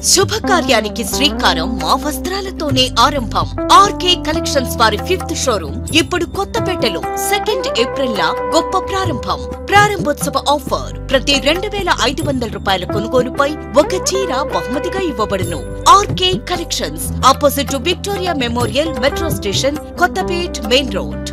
శుభకార్యానికి శ్రీకారం మా వస్త్రాలతోనే ఆరంభం ఆర్కే కలెక్షన్స్ వారి ఫిఫ్త్ షోరూమ్ ఇప్పుడు కొత్తపేటలో సెకండ్ ఏప్రిల్ లా గొప్ప ప్రారంభం ప్రారంభోత్సవ ఆఫర్ ప్రతి రెండు వేల ఐదు వందల రూపాయల కొనుగోలుపై ఒక చీర బహుమతిగా ఇవ్వబడును RK collections opposite to Victoria Memorial metro station Kothapet main road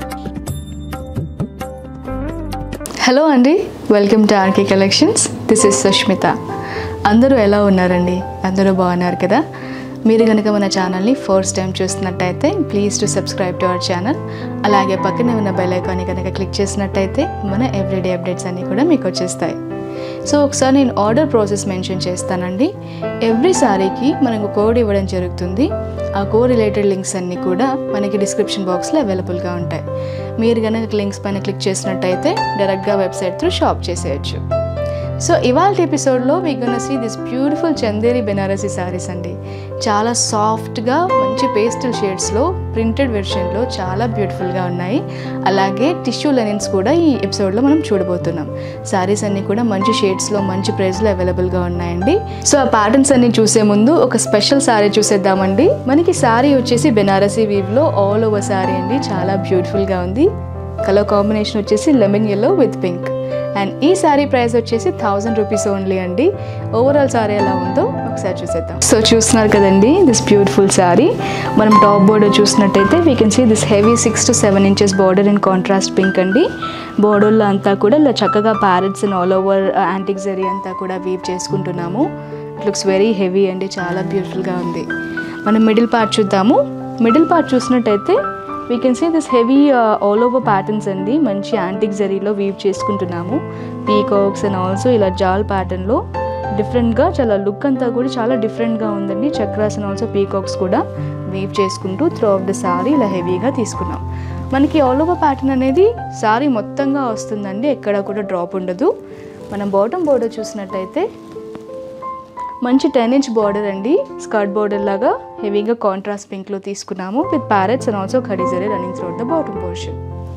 hello అండి welcome to RK collections this is Sushmita అందరూ ఎలా ఉన్నారండి అందరూ బాగున్నారు కదా మీరు కనుక మన ఛానల్ని ఫస్ట్ టైం చూస్తున్నట్టయితే please to subscribe to our channel అలాగే పక్కనే ఉన్న బెల్ ఐకాన్ని కనుక క్లిక్ చేసినట్టయితే మన ఎవ్రీడే అప్డేట్స్ అన్నీ కూడా మీకు వచ్చేస్తాయి సో ఒకసారి నేను ఆర్డర్ ప్రాసెస్ మెన్షన్ చేస్తానండి ఎవ్రీ సారీకి మనకు కోడ్ ఇవ్వడం జరుగుతుంది ఆ కోడ్ రిలేటెడ్ లింక్స్ అన్నీ కూడా మనకి డిస్క్రిప్షన్ బాక్స్లో అవైలబుల్గా ఉంటాయి మీరు కనుక లింక్స్ పైన క్లిక్ చేసినట్టయితే డైరెక్ట్గా వెబ్సైట్ త్రూ షాప్ చేసేయచ్చు సో ఇవాళ ఎపిసోడ్లో we gonna see this beautiful Chanderi Banarasi saris అండి చాలా సాఫ్ట్గా మంచి పేస్టల్ షేడ్స్లో ప్రింటెడ్ వెర్షన్లో చాలా బ్యూటిఫుల్గా ఉన్నాయి అలాగే టిష్యూ లెనిన్స్ కూడా ఈ ఎపిసోడ్లో మనం చూడబోతున్నాం సారీస్ అన్నీ కూడా మంచి షేడ్స్లో మంచి ప్రైస్లో అవైలబుల్గా ఉన్నాయండి సో ఆ ప్యాటర్న్స్ అన్ని చూసే ముందు ఒక స్పెషల్ సారీ చూసేద్దామండి మనకి సారీ వచ్చేసి బెనారసీ వీవ్లో ఆల్ ఓవర్ సారీ అండి చాలా బ్యూటిఫుల్గా ఉంది కలర్ కాంబినేషన్ వచ్చేసి lemon yellow with pink and ఈ శారీ ప్రైస్ వచ్చేసి థౌజండ్ రూపీస్ ఓన్లీ అండి ఓవరాల్ శారీ ఎలా ఉందో ఒకసారి చూసేద్దాం సో చూస్తున్నారు కదండి దిస్ బ్యూటిఫుల్ శారీ మనం టాప్ బోర్డర్ చూసినట్టయితే we can see this heavy six to seven inches border in contrast pink అండి బోర్డర్లో అంతా కూడా ఇలా చక్కగా parrots and all over antique zari అంతా కూడా వీవ్ చేసుకుంటున్నాము ఇట్ లుక్స్ వెరీ హెవీ అండి చాలా బ్యూటిఫుల్గా ఉంది మనం మిడిల్ పార్ట్ చూద్దాము మిడిల్ పార్ట్ చూసినట్టయితే we can see this heavy all over patterns అండి మంచి యాంటిక్ జరీలో వీవ్ చేసుకుంటున్నాము పీకాక్స్ అండ్ ఆల్సో ఇలా జాల్ ప్యాటర్న్లో డిఫరెంట్గా చాలా లుక్ అంతా కూడా చాలా డిఫరెంట్గా ఉందండి చక్రాస్ అండ్ ఆల్సో పీకాక్స్ కూడా వీవ్ చేసుకుంటూ త్రూ ఆఫ్ ద సారీ ఇలా హెవీగా తీసుకున్నాం మనకి ఆల్ ఓవర్ ప్యాటర్న్ అనేది సారీ మొత్తంగా వస్తుందండి ఎక్కడ కూడా డ్రాప్ ఉండదు మనం బాటమ్ బోర్డర్ చూసినట్టయితే మంచి టెన్ ఇంచ్ బార్డర్ అండి స్కర్ట్ బార్డర్ లాగా హెవీగా కాంట్రాస్ట్ పింక్లో తీసుకున్నాము విత్ ప్యారెట్స్ అండ్ ఆల్సో ఖడీజరీ running through the bottom portion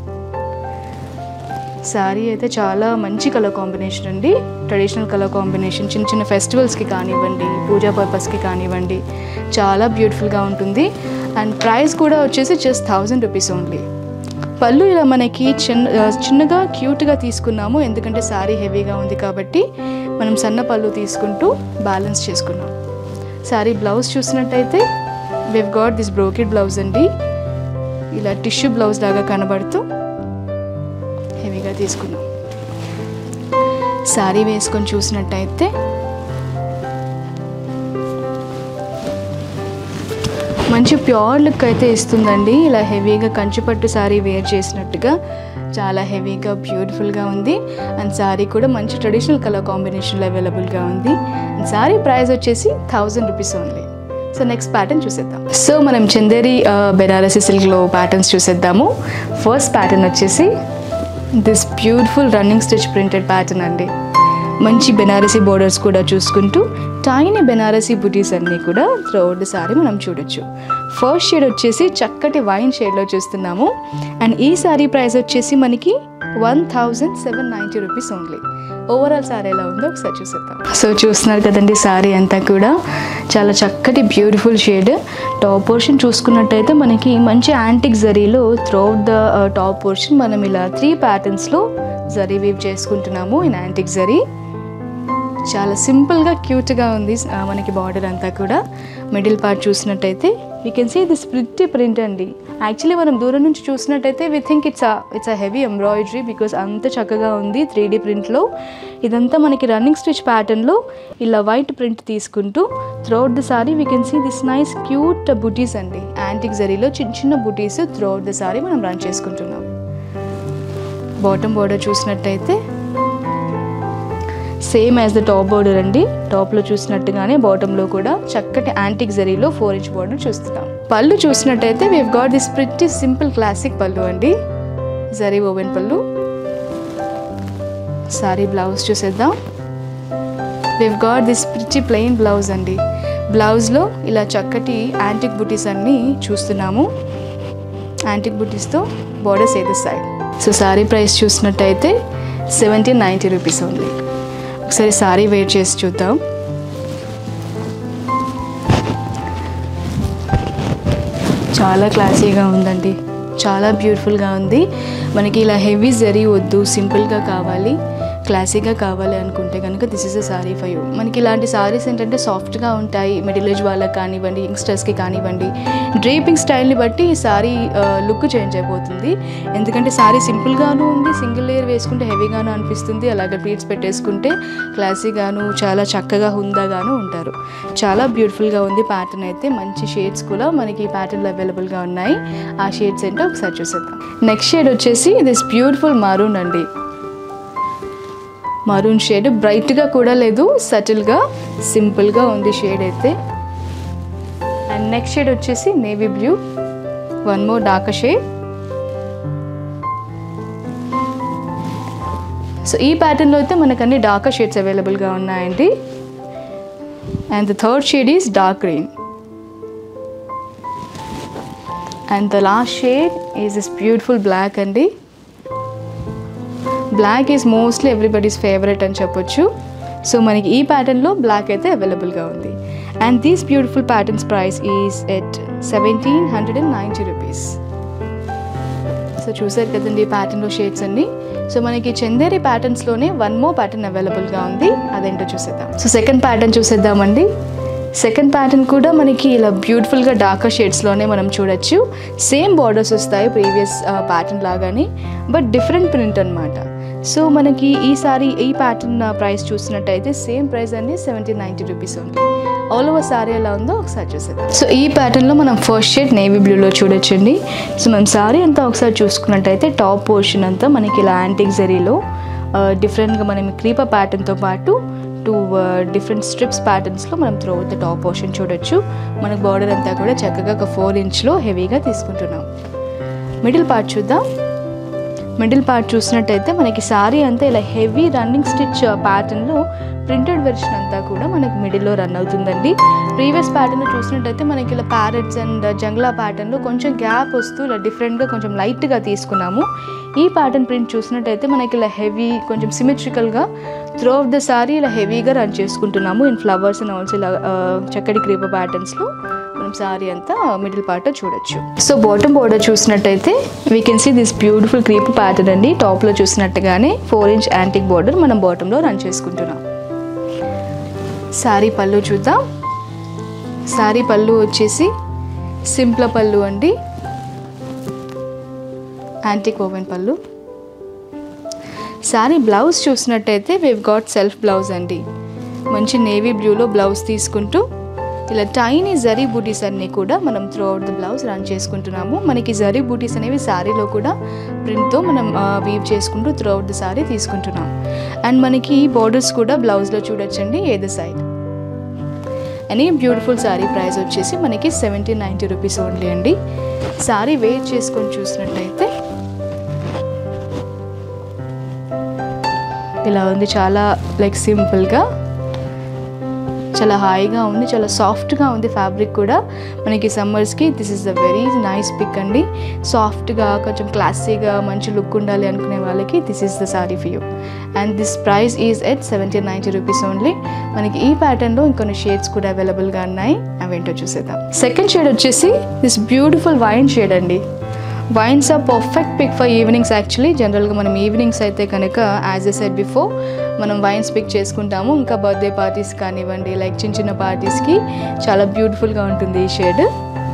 sari అయితే చాలా మంచి కలర్ కాంబినేషన్ అండి ట్రెడిషనల్ కలర్ కాంబినేషన్ చిన్న చిన్న ఫెస్టివల్స్కి కానివ్వండి పూజా పర్పస్కి కానివ్వండి చాలా బ్యూటిఫుల్గా ఉంటుంది అండ్ ప్రైస్ కూడా వచ్చేసి జస్ట్ థౌజండ్ రూపీస్ ఓన్లీ పళ్ళు ఇలా మనకి చిన్న చిన్నగా క్యూట్గా తీసుకున్నాము ఎందుకంటే శారీ హెవీగా ఉంది కాబట్టి మనం సన్న పళ్ళు తీసుకుంటూ బ్యాలెన్స్ చేసుకున్నాం శారీ బ్లౌజ్ చూసినట్టయితే we've got this brocade blouse అండి ఇలా టిష్యూ బ్లౌజ్ లాగా కనబడుతూ హెవీగా తీసుకున్నాం శారీ వేసుకొని చూసినట్టయితే మంచి ప్యూర్ లుక్ అయితే ఇస్తుందండి ఇలా హెవీగా కంచిపట్టు శారీ వేర్ చేసినట్టుగా చాలా హెవీగా బ్యూటిఫుల్గా ఉంది అండ్ శారీ కూడా మంచి ట్రెడిషనల్ కలర్ కాంబినేషన్లో అవైలబుల్గా ఉంది అండ్ శారీ ప్రైస్ వచ్చేసి thousand rupees only so next pattern చూసేద్దాం సో మనం చందేరి ఆ, బెనారసి సిల్క్లో ప్యాటర్న్స్ చూసేద్దాము ఫస్ట్ ప్యాటర్న్ వచ్చేసి this beautiful running stitch printed pattern అండి మంచి బెనారసీ బోర్డర్స్ కూడా చూసుకుంటూ టైనీ బెనారసీ బుటీస్ అన్నీ కూడా త్రూఅవుట్ ద సారీ మనం చూడొచ్చు ఫస్ట్ షేడ్ వచ్చేసి చక్కటి వైన్ షేడ్లో చూస్తున్నాము అండ్ ఈ సారీ ప్రైస్ వచ్చేసి మనకి one thousand seven ninety rupees only overall sari ఎలా ఉందో ఒకసారి చూసేద్దాం సో చూస్తున్నారు కదండి సారీ అంతా కూడా చాలా చక్కటి బ్యూటిఫుల్ షేడ్ టాప్ పోర్షన్ చూసుకున్నట్టయితే మనకి మంచి యాంటిక్ జరీలో త్రూఅవుట్ ద టాప్ పోర్షన్ మనం ఇలా త్రీ ప్యాటర్న్స్లో జరీ వీవ్ చేసుకుంటున్నాము ఇన్ యాంటిక్ జరీ చాలా సింపుల్గా క్యూట్గా ఉంది ఆ, మనకి బార్డర్ అంతా కూడా మిడిల్ పార్ట్ చూసినట్టయితే we can see this pretty print అండి యాక్చువల్లీ మనం దూరం నుంచి చూసినట్టయితే we think it's it's uh heavy embroidery because అంత చక్కగా ఉంది త్రీ డీ ప్రింట్లో ఇదంతా మనకి రన్నింగ్ స్టిచ్ ప్యాటర్న్లో ఇలా వైట్ ప్రింట్ తీసుకుంటూ throughout the sari we can see this nice cute butis అండి యాంటిక్ జరీలో చిన్న చిన్న బుటీస్ త్రూఅవుట్ ద సారీ మనం రన్ చేసుకుంటున్నాం బాటమ్ బోర్డర్ చూసినట్టయితే same as the top border అండి టాప్లో చూసినట్టుగానే బాటంలో కూడా చక్కటి యాంటిక్ జరీలో ఫోర్ ఇంచ్ బోర్డర్ చూస్తున్నాం పళ్ళు చూసినట్టయితే we've got this pretty simple classic పళ్ళు అండి జరీ ఓవెన్ పళ్ళు సారీ బ్లౌజ్ చూసేద్దాం we've got this pretty plain blouse అండి బ్లౌజ్లో ఇలా చక్కటి యాంటిక్ బుటీస్ అన్నీ చూస్తున్నాము యాంటిక్ బుటీస్తో బోర్డర్స్ ఏదో సైడ్ సో సారీ ప్రైస్ చూసినట్టయితే సెవెంటీన్ నైంటీ రూపీస్ ఓన్లీ ఒకసారి సారీ వెయిట్ చేసి చూద్దాం చాలా క్లాసీగా ఉందండి చాలా బ్యూటిఫుల్గా ఉంది మనకి ఇలా హెవీ జరీ వద్దు సింపుల్గా కావాలి క్లాసీగా కావాలి అనుకుంటే కనుక this is a sari for you మనకి ఇలాంటి సారీస్ ఏంటంటే సాఫ్ట్గా ఉంటాయి మిడిల్ ఏజ్ వాళ్ళకి కానివ్వండి యంగ్స్టర్స్కి కానివ్వండి డ్రేపింగ్ స్టైల్ని బట్టి ఈ సారీ లుక్ చేంజ్ అయిపోతుంది ఎందుకంటే సారీ సింపుల్గాను ఉంది సింగిల్ లేయర్ వేసుకుంటే హెవీగాను అనిపిస్తుంది అలాగే ప్లీట్స్ పెట్టేసుకుంటే క్లాసీగాను చాలా చక్కగా హుందాగాను ఉంటారు చాలా బ్యూటిఫుల్గా ఉంది ప్యాటర్న్ అయితే మంచి షేడ్స్ కూడా మనకి ఈ ప్యాటర్న్లో అవైలబుల్గా ఉన్నాయి ఆ షేడ్స్ ఏంటో ఒకసారి చూసేద్దాం నెక్స్ట్ షేడ్ వచ్చేసి దిస్ బ్యూటిఫుల్ మరూన్ అండి మరూన్ షేడ్ బ్రైట్గా కూడా లేదు సటిల్గా సింపుల్గా ఉంది షేడ్ అయితే అండ్ నెక్స్ట్ షేడ్ వచ్చేసి navy blue one more dark shade so ఈ ప్యాటర్న్లో అయితే మనకు అన్ని డార్క్ షేడ్స్ అవైలబుల్గా ఉన్నాయండి and the third shade is dark green and the last shade is this beautiful black అండి black is mostly everybody's favourite అని చెప్పొచ్చు సో మనకి ఈ ప్యాటర్న్లో బ్లాక్ అయితే అవైలబుల్గా ఉంది and these beautiful patterns price is at seventeen hundred and ninety rupees so చూసారు కదండి ఈ ప్యాటర్న్లో షేడ్స్ అన్ని సో మనకి చందేరి ప్యాటర్న్స్లోనే వన్ మోర్ ప్యాటర్న్ అవైలబుల్గా ఉంది అదేంటో చూసేద్దాం సో సెకండ్ ప్యాటర్న్ చూసేద్దామండి సెకండ్ ప్యాటర్న్ కూడా మనకి ఇలా బ్యూటిఫుల్గా డార్కర్ షేడ్స్లోనే మనం చూడొచ్చు సేమ్ బార్డర్స్ వస్తాయి ప్రీవియస్ ప్యాటర్న్ లాగానే బట్ డిఫరెంట్ ప్రింట్ అనమాట సో మనకి ఈ సారీ ఈ ప్యాటర్న్ ప్రైస్ చూసినట్టయితే సేమ్ ప్రైస్ అండి సెవెంటీన్ నైంటీ రూపీస్ ఉంది ఆల్ ఓవర్ సారీ ఎలా ఉందో ఒకసారి చూసేద్దాం సో ఈ ప్యాటర్న్లో మనం ఫస్ట్ షేడ్ నేవీ బ్లూలో చూడొచ్చండి సో మనం సారీ అంతా ఒకసారి చూసుకున్నట్టయితే టాప్ పోర్షన్ అంతా మనకి ఇలా యాంటిక్ జరీలో డిఫరెంట్గా మనం క్రీపర్ ప్యాటర్న్తో పాటు టూ డిఫరెంట్ స్ట్రిప్స్ ప్యాటర్న్స్లో మనం త్రూ ద టాప్ పోర్షన్ చూడొచ్చు మనకు బార్డర్ అంతా కూడా చక్కగా ఒక ఫోర్ ఇంచ్లో హెవీగా తీసుకుంటున్నాం మిడిల్ పార్ట్ చూద్దాం మిడిల్ పార్ట్ చూసినట్టయితే మనకి సారీ అంతా ఇలా హెవీ రన్నింగ్ స్టిచ్ ప్యాటర్న్లో ప్రింటెడ్ వెర్షన్ అంతా కూడా మనకి మిడిల్లో రన్ అవుతుందండి ప్రీవియస్ ప్యాటర్న్ చూసినట్టయితే మనకి ఇలా ప్యారెట్స్ అండ్ జంగ్లా ప్యాటర్న్లో కొంచెం గ్యాప్ వస్తూ ఇలా డిఫరెంట్గా కొంచెం లైట్గా తీసుకున్నాము ఈ ప్యాటర్న్ ప్రింట్ చూసినట్టయితే మనకి ఇలా హెవీ కొంచెం సిమెట్రికల్గా త్రూ ఆఫ్ ద సారీ ఇలా హెవీగా రన్ చేసుకుంటున్నాము ఇన్ ఫ్లవర్స్ అండ్ ఆల్సో ఇలా ఆ, చక్కటి క్రీప ప్యాటర్న్స్లో మనం సారీ అంతా మిడిల్ పార్ట్ చూడొచ్చు సో బాటమ్ బోర్డర్ చూసినట్టయితే we can see this beautiful crepe pattern అండి టాప్లో చూసినట్టుగానే ఫోర్ ఇంచ్ యాంటిక్ బార్డర్ మనం బాటంలో రన్ చేసుకుంటున్నాం సారీ పళ్ళు చూద్దాం సారీ పళ్ళు వచ్చేసి సింప్ల పళ్ళు అండి యాంటిక్ ఓవెన్ పళ్ళు సారీ బ్లౌజ్ చూసినట్టయితే వేవ్ గాట్ సెల్ఫ్ బ్లౌజ్ అండి మంచి నేవీ బ్లూలో బ్లౌజ్ తీసుకుంటూ ఇలా టైనీ జరీ బూటీస్ అన్నీ కూడా మనం throughout the blouse run చేసుకుంటున్నాము మనకి జరీ బూటీస్ అనేవి శారీలో కూడా ప్రింట్తో మనం వీవ్ చేసుకుంటూ త్రూ అవుట్ ద శారీ తీసుకుంటున్నాం అండ్ మనకి బోర్డర్స్ కూడా బ్లౌజ్లో చూడొచ్చండి ఏదో సైడ్ అని బ్యూటిఫుల్ శారీ ప్రైస్ వచ్చేసి మనకి సెవెంటీన్ నైంటీ రూపీస్ ఓన్లీ అండి శారీ వెయిట్ చేసుకొని చూసినట్టయితే ఇలా ఉంది చాలా లైక్ సింపుల్గా చాలా హాయిగా ఉంది చాలా సాఫ్ట్గా ఉంది ఫ్యాబ్రిక్ కూడా మనకి సమ్మర్స్కి this is the very nice pick అండి సాఫ్ట్గా కొంచెం క్లాసీగా మంచి లుక్ ఉండాలి అనుకునే వాళ్ళకి this is the sari for you and this price is at seventeen ninety rupees only మనకి ఈ ప్యాటర్న్లో ఇంకొన్ని షేడ్స్ కూడా అవైలబుల్గా ఉన్నాయి అవేంటో చూసేద్దాం సెకండ్ షేడ్ వచ్చేసి దిస్ బ్యూటిఫుల్ వైన్ షేడ్ అండి wines are perfect pick for evenings actually జనరల్గా మనం ఈవినింగ్స్ అయితే కనుక యాజ్ ఎ సెట్ బిఫోర్ మనం వైన్స్ పిక్ చేసుకుంటాము ఇంకా బర్త్డే పార్టీస్ కానివ్వండి లైక్ చిన్న చిన్న పార్టీస్కి చాలా బ్యూటిఫుల్గా ఉంటుంది ఈ shade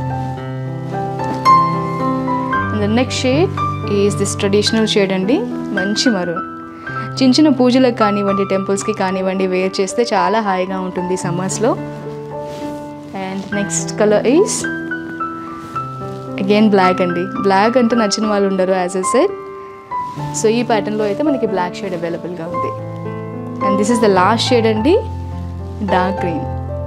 the next shade is this traditional shade అండి మంచి మరూన్ చిన్న చిన్న పూజలకు కానివ్వండి టెంపుల్స్కి కానివ్వండి వేర్ చేస్తే చాలా హాయిగా ఉంటుంది సమ్మర్స్లో and next colour is again black అండి బ్లాక్ అంటే నచ్చిన వాళ్ళు ఉండరు యాజ్ ఎ సెట్ సో ఈ ప్యాటర్న్లో అయితే మనకి బ్లాక్ షేడ్ అవైలబుల్గా ఉంది and this is the last shade అండి డార్క్ గ్రీన్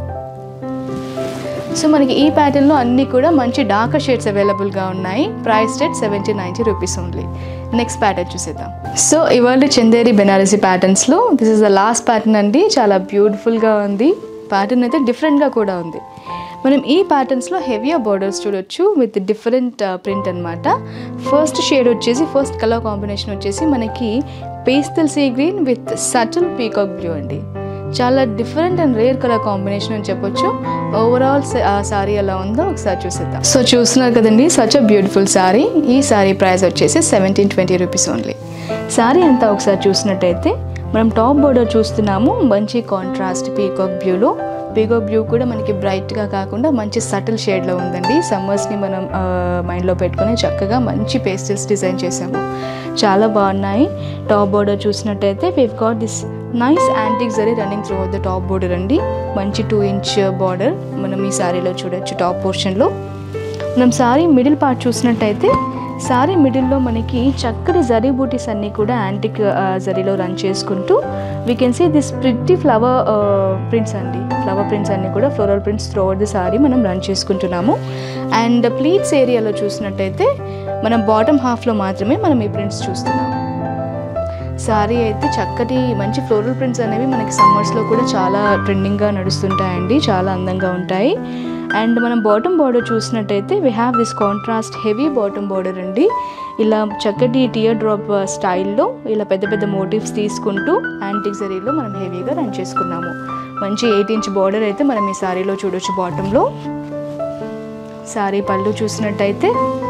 సో మనకి ఈ ప్యాటర్న్లో అన్నీ కూడా మంచి డార్కర్ షేడ్స్ అవైలబుల్గా ఉన్నాయి price rate seventy ninety rupees only next pattern చూసేద్దాం సో ఇవాళ చందేరి బెనారసీ ప్యాటర్న్స్లో this is the last pattern అండి చాలా బ్యూటిఫుల్గా ఉంది ప్యాటర్న్ అయితే డిఫరెంట్గా కూడా ఉంది మనం ఈ ప్యాటర్న్స్లో హెవియర్ బోర్డర్స్ చూడొచ్చు విత్ డిఫరెంట్ ప్రింట్ అనమాట ఫస్ట్ షేడ్ వచ్చేసి ఫస్ట్ కలర్ కాంబినేషన్ వచ్చేసి మనకి pastel sea green with subtle peacock blue అండి చాలా different and rare colour combination అని చెప్పొచ్చు ఓవరాల్ సారీ ఎలా ఉందో ఒకసారి చూసేద్దాం సో చూస్తున్నారు కదండి సచ్ అ బ్యూటిఫుల్ సారీ ఈ సారీ ప్రైస్ వచ్చేసి seventeen twenty rupees only sari అంతా ఒకసారి చూసినట్టయితే మనం టాప్ బోర్డర్ చూస్తున్నాము మంచి కాంట్రాస్ట్ పీకాక్ బ్యూలో పీకాక్ బ్లూ కూడా మనకి బ్రైట్గా కాకుండా మంచి సటిల్ షేడ్లో ఉందండి సమ్మర్స్ని మనం మైండ్లో పెట్టుకొని చక్కగా మంచి పేస్టల్స్ డిజైన్ చేసాము చాలా బాగున్నాయి టాప్ బోర్డర్ చూసినట్టయితే we've got this nice antique zari running through the top border అండి మంచి టూ ఇంచ్ బార్డర్ మనం ఈ శారీలో చూడొచ్చు టాప్ పోర్షన్లో మనం సారీ మిడిల్ పార్ట్ చూసినట్టయితే సారీ మిడిల్లో మనకి చక్కటి జరీ బూటీస్ అన్నీ కూడా యాంటిక్ జరీలో రన్ చేసుకుంటూ we can see this pretty flower prints అండి ఫ్లవర్ ప్రింట్స్ అన్నీ కూడా floral prints through the sari మనం రన్ చేసుకుంటున్నాము అండ్ ప్లీట్స్ ఏరియాలో చూసినట్టయితే మనం బాటమ్ హాఫ్లో మాత్రమే మనం ఈ ప్రింట్స్ చూస్తున్నాము సారీ అయితే చక్కటి మంచి ఫ్లోరల్ ప్రింట్స్ అనేవి మనకి సమ్మర్స్లో కూడా చాలా ట్రెండింగ్గా నడుస్తుంటాయండి చాలా అందంగా ఉంటాయి అండ్ మనం బాటమ్ బార్డర్ చూసినట్టయితే we have this contrast heavy bottom border అండి ఇలా చక్కటి టియర్ డ్రాప్ స్టైల్లో ఇలా పెద్ద పెద్ద మోటివ్స్ తీసుకుంటూ యాంటిక్ జరీలో మనం హెవీగా రన్ చేసుకున్నాము మంచి ఎయిట్ ఇంచ్ బార్డర్ అయితే మనం ఈ సారీలో చూడొచ్చు బాటంలో సారీ పళ్ళు చూసినట్టయితే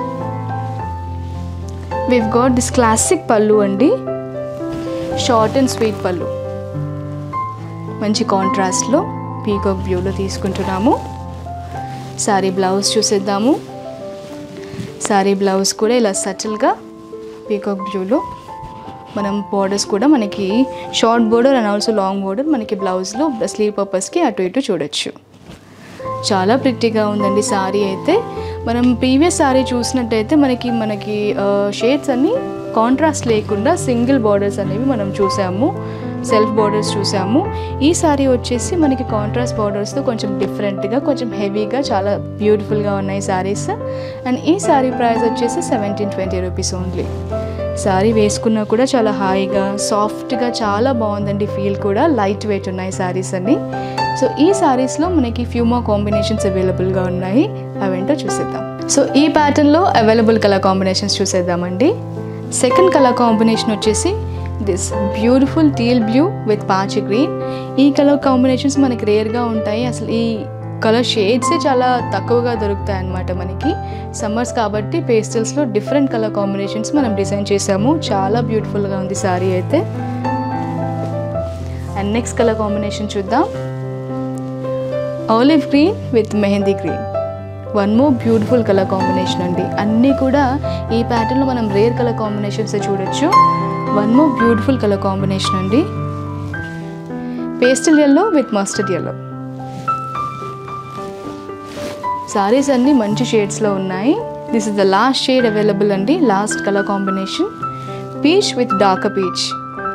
వివ్ గాట్ దిస్ క్లాసిక్ పళ్ళు అండి షార్ట్ అండ్ స్వీట్ పళ్ళు మంచి కాంట్రాస్ట్లో పీకాక్ బ్లూలో తీసుకుంటున్నాము సారీ బ్లౌజ్ చూసేద్దాము సారీ బ్లౌజ్ కూడా ఇలా సటిల్గా పీకాక్ బ్లూలో మనం బోర్డర్స్ కూడా మనకి short border and also long border మనకి బ్లౌజ్లో స్లీవ్ పర్పస్కి అటు ఇటు చూడొచ్చు చాలా ప్రిట్టిగా ఉందండి సారీ అయితే మనం ప్రీవియస్ సారీ చూసినట్టయితే మనకి మనకి షేడ్స్ అన్నీ కాంట్రాస్ట్ లేకుండా సింగిల్ బార్డర్స్ అనేవి మనం చూసాము సెల్ఫ్ బార్డర్స్ చూసాము ఈ సారీ వచ్చేసి మనకి కాంట్రాస్ట్ బార్డర్స్తో కొంచెం డిఫరెంట్గా కొంచెం హెవీగా చాలా బ్యూటిఫుల్గా ఉన్నాయి సారీస్ అండ్ ఈ సారీ ప్రైస్ వచ్చేసి seventeen twenty rupees only sari వేసుకున్నా కూడా చాలా హాయిగా సాఫ్ట్గా చాలా బాగుందండి ఫీల్ కూడా లైట్ వెయిట్ ఉన్నాయి సారీస్ అన్ని సో ఈ సారీస్లో మనకి ఫ్యూ మోర్ కాంబినేషన్స్ అవైలబుల్గా ఉన్నాయి అవేంటో చూసేద్దాం సో ఈ ప్యాటర్న్లో అవైలబుల్ కలర్ కాంబినేషన్స్ చూసేద్దామండి సెకండ్ కలర్ కాంబినేషన్ వచ్చేసి this beautiful teal blue with పాచి గ్రీన్ ఈ కలర్ కాంబినేషన్స్ మనకి రేర్గా ఉంటాయి అసలు ఈ కలర్ షేడ్సే చాలా తక్కువగా దొరుకుతాయి అన్నమాట మనకి సమ్మర్స్ కాబట్టి పేస్టల్స్లో డిఫరెంట్ కలర్ కాంబినేషన్స్ మనం డిజైన్ చేసాము చాలా బ్యూటిఫుల్గా ఉంది సారీ అయితే అండ్ నెక్స్ట్ కలర్ కాంబినేషన్ చూద్దాం olive green with mehendi green one more beautiful colour combination అండి అన్నీ కూడా ఈ ప్యాటర్న్లో మనం రేర్ కలర్ కాంబినేషన్స్ చూడొచ్చు one more beautiful colour combination అండి pastel yellow with mustard yellow saris అన్నీ మంచి షేడ్స్లో ఉన్నాయి this is the last shade available అండి last colour combination peach with dark peach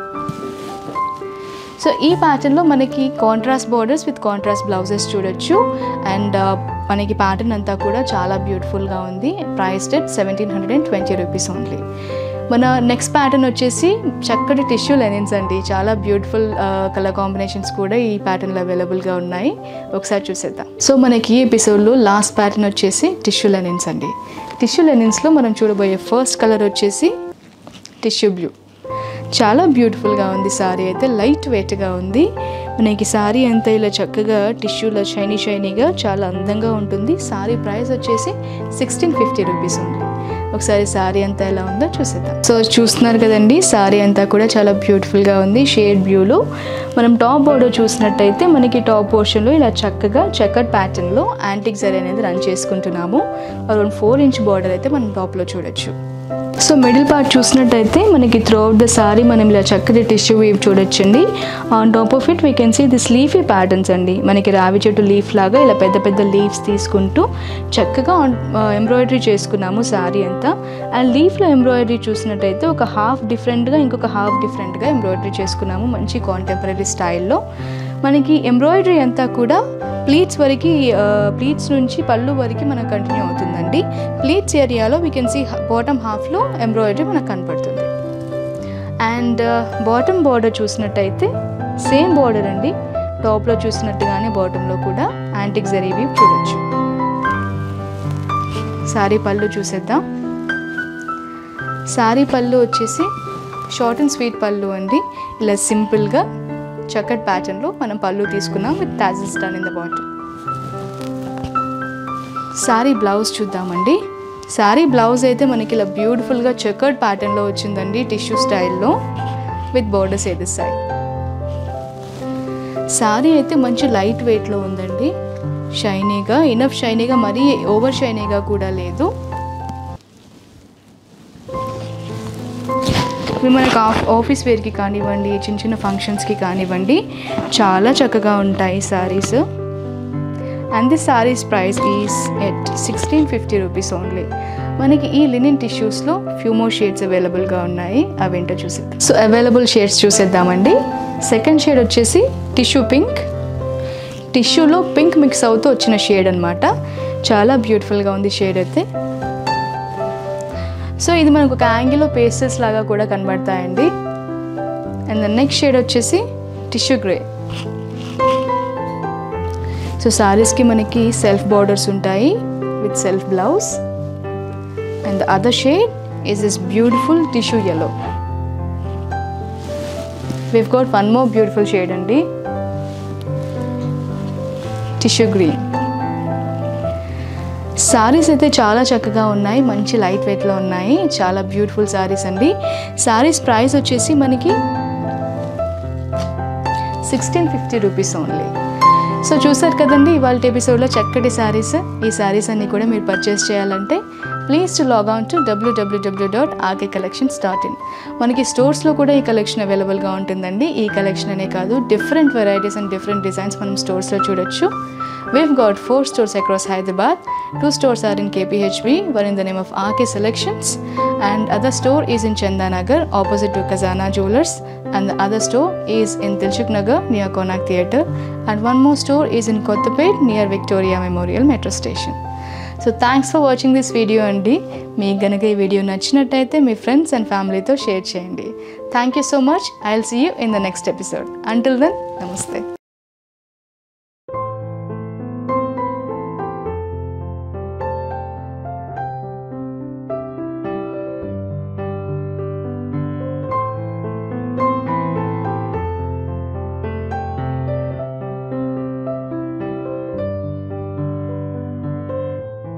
so ఈ ప్యాటర్న్లో మనకి contrast borders with contrast blouses చూడొచ్చు అండ్ మనకి ప్యాటర్న్ అంతా కూడా చాలా బ్యూటిఫుల్గా ఉంది price at seventeen hundred and twenty rupees only మన నెక్స్ట్ ప్యాటర్న్ వచ్చేసి చక్కటి టిష్యూ లెనిన్స్ అండి చాలా బ్యూటిఫుల్ కలర్ కాంబినేషన్స్ కూడా ఈ ప్యాటర్న్లో అవైలబుల్గా ఉన్నాయి ఒకసారి చూసేద్దాం సో మనకి ఈ ఎపిసోడ్లో లాస్ట్ ప్యాటర్న్ వచ్చేసి టిష్యూ లెనిన్స్ అండి టిష్యూ లెనిన్స్లో మనం చూడబోయే ఫస్ట్ కలర్ వచ్చేసి టిష్యూ బ్లూ చాలా బ్యూటిఫుల్గా ఉంది సారీ అయితే లైట్ వెయిట్గా ఉంది మనకి సారీ అంతా ఇలా చక్కగా టిష్యూలో షైనీ షైనీగా చాలా అందంగా ఉంటుంది సారీ ప్రైస్ వచ్చేసి సిక్స్టీన్ ఫిఫ్టీ రూపీస్ ఉంది ఒకసారి సారీ అంతా ఎలా ఉందో చూసేద్దాం సో చూస్తున్నారు కదండి సారీ అంతా కూడా చాలా బ్యూటిఫుల్గా ఉంది షేడ్ బ్లూలో మనం టాప్ బోర్డర్ చూసినట్టయితే మనకి టాప్ పోర్షన్లో ఇలా చక్కగా చెక్కడ్ ప్యాటర్న్లో యాంటిక్ జరీ అనేది రన్ చేసుకుంటున్నాము అరౌండ్ ఫోర్ ఇంచ్ బార్డర్ అయితే మనం టాప్లో చూడొచ్చు సో మిడిల్ పార్ట్ చూసినట్టయితే మనకి త్రూ అవుట్ ద సారీ మనం ఇలా చక్కటి టిష్యూ వీవ్ చూడొచ్చండి on top of it we can see this leafy patterns అండి మనకి రావి చెట్టు లీఫ్ లాగా ఇలా పెద్ద పెద్ద లీవ్స్ తీసుకుంటూ చక్కగా ఎంబ్రాయిడరీ చేసుకున్నాము సారీ అంతా అండ్ లీఫ్లో ఎంబ్రాయిడరీ చూసినట్టయితే ఒక హాఫ్ డిఫరెంట్గా ఇంకొక హాఫ్ డిఫరెంట్గా ఎంబ్రాయిడరీ చేసుకున్నాము మంచి కాంటెంపరీ స్టైల్లో మనకి ఎంబ్రాయిడరీ అంతా కూడా ప్లీట్స్ వరకు ప్లీట్స్ నుంచి పళ్ళు వరకు మనకు కంటిన్యూ అవుతుందండి ప్లీట్స్ ఏరియాలో వీ కెన్ సీ బాటమ్ హాఫ్లో ఎంబ్రాయిడరీ మనకు కనపడుతుంది అండ్ బాటమ్ బార్డర్ చూసినట్టయితే సేమ్ బార్డర్ అండి టాప్లో చూసినట్టుగానే బాటంలో కూడా యాంటిక్ జరీవి చూడొచ్చు సారీ పళ్ళు చూసేద్దాం సారీ పళ్ళు వచ్చేసి షార్ట్ అండ్ స్వీట్ పళ్ళు అండి ఇలా సింపుల్గా చక్కటి ప్యాటర్న్లో మనం పళ్ళు తీసుకున్నాం with tassels done in the bottom sari blouse చూద్దామండి శారీ బ్లౌజ్ అయితే మనకి ఇలా బ్యూటిఫుల్గా చెకర్డ్ ప్యాటర్న్లో వచ్చిందండి టిష్యూ స్టైల్లో విత్ బోర్డర్స్ ఏది సైడ్ శారీ అయితే మంచి లైట్ వెయిట్లో ఉందండి షైనీగా ఇనఫ్ షైనీగా మరీ ఓవర్ షైనీగా కూడా లేదు ఇవి మనకు ఆఫ్ ఆఫీస్ వేర్కి కానివ్వండి చిన్న చిన్న ఫంక్షన్స్కి కానివ్వండి చాలా చక్కగా ఉంటాయి saris and this saris price is at sixteen fifty rupees only మనకి ఈ లినిన్ టిష్యూస్లో ఫ్యూ మోర్ షేడ్స్ అవైలబుల్గా ఉన్నాయి అవేంటో చూసేద్దాం సో అవైలబుల్ షేడ్స్ చూసేద్దామండి సెకండ్ షేడ్ వచ్చేసి టిష్యూ పింక్ టిష్యూలో పింక్ మిక్స్ అవుతూ వచ్చిన షేడ్ అనమాట చాలా బ్యూటిఫుల్గా ఉంది షేడ్ అయితే సో ఇది మనకు ఒక యాంగిల్లో పేస్టల్స్ లాగా కూడా కనబడతాయండి అండ్ ద నెక్స్ట్ షేడ్ వచ్చేసి టిష్యూ గ్రే సో సారీస్కి మనకి సెల్ఫ్ బార్డర్స్ ఉంటాయి with self blouse and the other shade is this beautiful tissue yellow we've got one more beautiful shade అండి టిష్యూ గ్రీన్ సారీస్ అయితే చాలా చక్కగా ఉన్నాయి మంచి లైట్ వెయిట్లో ఉన్నాయి చాలా బ్యూటిఫుల్ సారీస్ అండి సారీస్ ప్రైస్ వచ్చేసి మనకి sixteen fifty rupees only so చూసారు కదండి ఇవాళ ఎపిసోడ్లో చక్కటి శారీస్ ఈ శారీస్ అన్ని కూడా మీరు పర్చేస్ చేయాలంటే please to log on to డబ్ల్యూడబ్ల్యూడబ్ల్యూ dot RK collections dot in మనకి స్టోర్స్లో కూడా ఈ కలెక్షన్ అవైలబుల్గా ఉంటుందండి ఈ కలెక్షన్ అనే కాదు different varieties and different designs మనం స్టోర్స్లో చూడొచ్చు We've got four stores across Hyderabad. Two stores are in KPHB, one in the name of RK Selections, and other store is in Chandanagar, opposite to Kazana Jewelers, and the other store is in Dilshuk Nagar near Konak Theatre, and one more store is in Kottapet near Victoria Memorial Metro Station. So thanks for watching this video అండి మీకు కనుక ఈ video నచ్చినట్టయితే మీ friends and ఫ్యామిలీతో share చేయండి thank you so much I will see you in the next episode until then నమస్తే